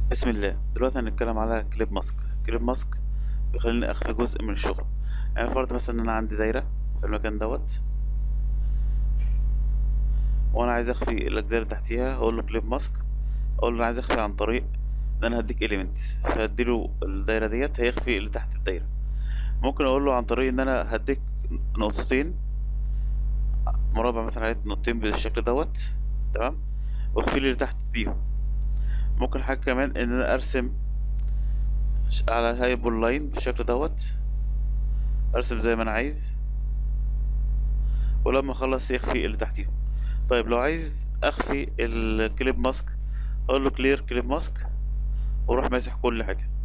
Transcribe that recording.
بسم الله دلوقتي هنتكلم على كليب ماسك كليب ماسك بيخليني اخفي جزء من الشغل يعني فرض مثلا ان انا عندي دايره في المكان دوت وانا عايز اخفي الاجزاء اللي تحتيها هقول له كليب ماسك اقول له انا عايز اخفي عن طريق ان انا هديك اليمنت فهديله الدايره ديت هيخفي اللي تحت الدايره ممكن اقول له عن طريق ان انا هديك نقطتين مربع مثلا عليه نقطتين بالشكل دوت تمام واخفي لي اللي تحت ديهم ممكن حاجة كمان ان انا ارسم ش- على هايبر لاين بالشكل دوت ارسم زي ما انا عايز ولما اخلص يخفي اللي تحتيهم طيب لو عايز اخفي الكليب ماسك اقول له كلير كليب ماسك واروح ماسح كل حاجة